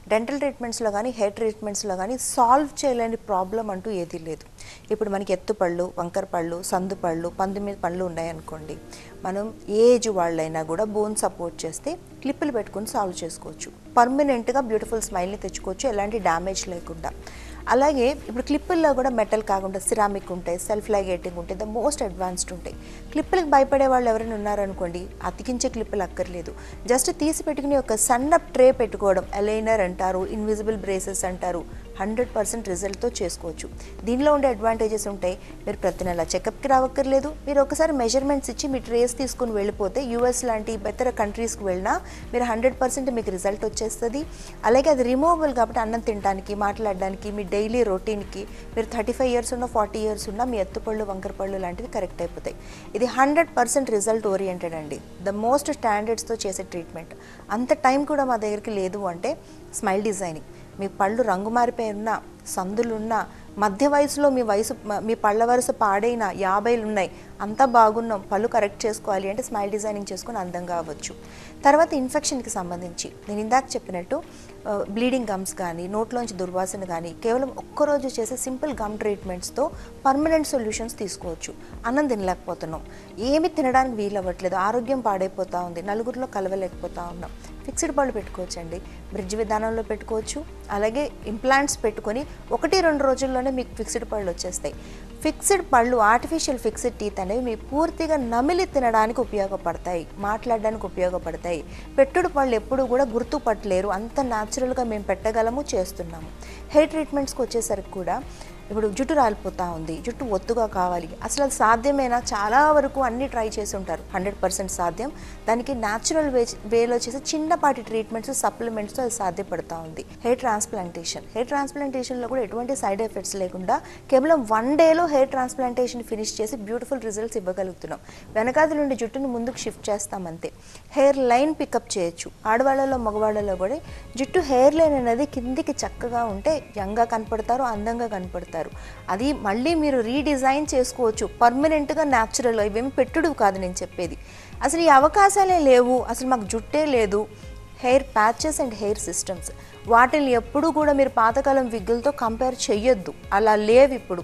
dental ట్రీట్మెంట్స్లో కానీ hair ట్రీట్మెంట్స్లో కానీ solve చేయలేని ప్రాబ్లం అంటూ ఏదీ లేదు ఇప్పుడు మనకి ఎత్తుపళ్ళు వంకర పళ్ళు సందు పళ్ళు పంది మీద పళ్ళు ఉన్నాయనుకోండి మనం ఏ ఏజ్ వాళ్ళైనా కూడా బోన్ సపోర్ట్ చేస్తే క్లిప్పులు పెట్టుకుని సాల్వ్ చేసుకోవచ్చు పర్మనెంట్గా బ్యూటిఫుల్ స్మైల్ని తెచ్చుకోవచ్చు ఎలాంటి డ్యామేజ్ లేకుండా అలాగే ఇప్పుడు క్లిప్పుల్లో కూడా మెటల్ కాకుండా సిరామిక్ ఉంటాయి సెల్ఫ్ లైగేటింగ్ ఉంటాయి ద మోస్ట్ అడ్వాన్స్డ్ ఉంటాయి క్లిప్పులకు భయపడే వాళ్ళు ఎవరైనా ఉన్నారనుకోండి అతికించే క్లిప్పులు అక్కర్లేదు జస్ట్ తీసి పెట్టుకుని ఒక సన్న ట్రే పెట్టుకోవడం అలైనర్ అంటారు ఇన్విజిబుల్ బ్రేసెస్ అంటారు హండ్రెడ్ పర్సెంట్ రిజల్ట్తో చేసుకోవచ్చు దీనిలో ఉండే అడ్వాంటేజెస్ ఉంటాయి మీరు ప్రతి నెల చెకప్కి రావక్కర్లేదు మీరు ఒకసారి మెజర్మెంట్స్ ఇచ్చి మీ ట్రేస్ తీసుకుని వెళ్ళిపోతే యూఎస్ లాంటి ఇతర కంట్రీస్కి వెళ్ళినా మీరు హండ్రెడ్ పర్సెంట్ మీకు రిజల్ట్ వచ్చేస్తుంది అలాగే అది రిమూవబుల్ కాబట్టి అన్నం తినడానికి మాట్లాడడానికి మీ డైలీ రొటీన్కి మీరు థర్టీ ఫైవ్ ఇయర్స్ ఉన్న ఫార్టీ ఇయర్స్ ఉన్న మీ ఎత్తుపళ్ళు వంకరపళ్ళు లాంటివి కరెక్ట్ అయిపోతాయి ఇది హండ్రెడ్ పర్సెంట్ రిజల్ట్ ఓరియంటెడ్ అండి ద మోస్ట్ స్టాండర్డ్స్తో చేసే ట్రీట్మెంట్ అంత టైం కూడా మా దగ్గరికి లేదు అంటే స్మైల్ డిజైనింగ్ మీ పళ్ళు రంగు మారిపోయి ఉన్నా సందులున్నా మధ్య వయసులో మీ వయసు మ- మీ పళ్ళ వరుస పాడైన యాభైలు ఉన్నాయి అంతా బాగున్నాం పళ్ళు కరెక్ట్ చేసుకోవాలి అంటే స్మైల్ డిజైనింగ్ చేసుకొని అందంగా అవ్వచ్చు తర్వాత ఇన్ఫెక్షన్కి సంబంధించి నేను ఇందాక చెప్పినట్టు బ్లీడింగ్ గమ్స్ కానీ నోట్లోంచి దుర్వాసన కానీ కేవలం ఒక్కరోజు చేసే సింపుల్ గమ్ ట్రీట్మెంట్స్తో పర్మనెంట్ సొల్యూషన్స్ తీసుకోవచ్చు అన్నం తినలేకపోతున్నాం ఏమి తినడానికి వీలు అవ్వట్లేదు ఆరోగ్యం పాడైపోతూ ఉంది నలుగురిలో కలవలేకపోతా ఉన్నాం ఫిక్స్డ్ పళ్ళు పెట్టుకోవచ్చండి బ్రిడ్జ్ విధానంలో పెట్టుకోవచ్చు అలాగే ఇంప్లాంట్స్ పెట్టుకొని ఒకటి రెండు రోజుల్లోనే మీకు ఫిక్స్డ్ పళ్ళు వచ్చేస్తాయి ఫిక్స్డ్ పళ్ళు ఆర్టిఫిషియల్ ఫిక్స్డ్ టీత్ అనేవి మీ పూర్తిగా నమిలి తినడానికి ఉపయోగపడతాయి మాట్లాడడానికి ఉపయోగపడతాయి పెట్టుడు పళ్ళు ఎప్పుడు కూడా గుర్తుపట్టలేరు అంత న్యాచురల్గా మేము పెట్టగలము చేస్తున్నాము హెయిర్ ట్రీట్మెంట్స్కి వచ్చేసరికి కూడా ఇప్పుడు జుట్టు రాలిపోతూ ఉంది జుట్టు ఒత్తుగా కావాలి అసలు అది సాధ్యమేనా చాలా వరకు అన్ని ట్రై చేసి ఉంటారు హండ్రెడ్ పర్సెంట్ సాధ్యం దానికి న్యాచురల్ వే వేలో చేసే చిన్నపాటి ట్రీట్మెంట్స్ సప్లిమెంట్స్తో అది సాధ్యపడుతూ ఉంది హెయిర్ ట్రాన్స్ప్లాంటేషన్ హెయిర్ ట్రాన్స్ప్లాంటేషన్లో కూడా ఎటువంటి సైడ్ ఎఫెక్ట్స్ లేకుండా కేవలం వన్ డేలో హెయిర్ ట్రాన్స్ప్లాంటేషన్ ఫినిష్ చేసి బ్యూటిఫుల్ రిజల్ట్స్ ఇవ్వగలుగుతున్నాం వెనకాది నుండి జుట్టును ముందుకు షిఫ్ట్ చేస్తామంతే హెయిర్ లైన్ పికప్ చేయొచ్చు ఆడవాళ్ళలో మగవాళ్ళలో కూడా జుట్టు హెయిర్ లైన్ అనేది కిందికి చక్కగా ఉంటే యంగ్గా కనపడతారు అందంగా కనపడతారు అది మళ్ళీ మీరు రీడిజైన్ చేసుకోవచ్చు పర్మనెంట్గా న్యాచురల్ ఇవేమి పెట్టుడు కాదు నేను చెప్పేది అసలు ఈ అవకాశాలే లేవు అసలు మాకు జుట్టే లేదు hair patches and hair systems వాటిని ఎప్పుడూ కూడా మీరు పాతకాలం విగ్గులతో కంపేర్ చెయ్యొద్దు అలా లేవు ఇప్పుడు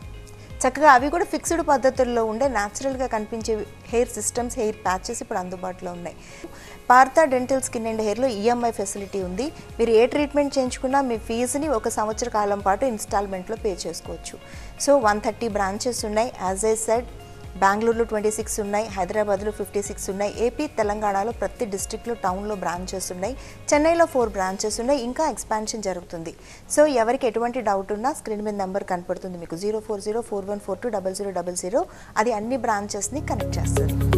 చక్కగా అవి కూడా ఫిక్స్డ్ పద్ధతుల్లో ఉండే న్యాచురల్గా కనిపించే హెయిర్ సిస్టమ్స్ హెయిర్ ప్యాచెస్ ఇప్పుడు అందుబాటులో ఉన్నాయి పార్థా డెంటల్ స్కిన్ అండ్ హెయిర్లో ఈఎంఐ ఫెసిలిటీ ఉంది మీరు ఏ ట్రీట్మెంట్ చేయించుకున్నా మీ ఫీజుని ఒక సంవత్సర కాలం పాటు ఇన్స్టాల్మెంట్లో పే చేసుకోవచ్చు సో వన్ థర్టీ బ్రాంచెస్ ఉన్నాయి యాజ్ ఏ సెడ్ బెంగళూరులో ట్వంటీ సిక్స్ ఉన్నాయి హైదరాబాద్లో ఫిఫ్టీ సిక్స్ ఉన్నాయి ఏపీ తెలంగాణలో ప్రతి డిస్ట్రిక్ట్లో టౌన్లో బ్రాంచెస్ ఉన్నాయి చెన్నైలో ఫోర్ బ్రాంచెస్ ఉన్నాయి ఇంకా ఎక్స్పాన్షన్ జరుగుతుంది సో ఎవరికి ఎటువంటి డౌట్ ఉన్నా స్క్రీన్ మీద నెంబర్ కనపడుతుంది మీకు zero four zero four one four two double zero double zero అది అన్ని బ్రాంచెస్ని కనెక్ట్ చేస్తుంది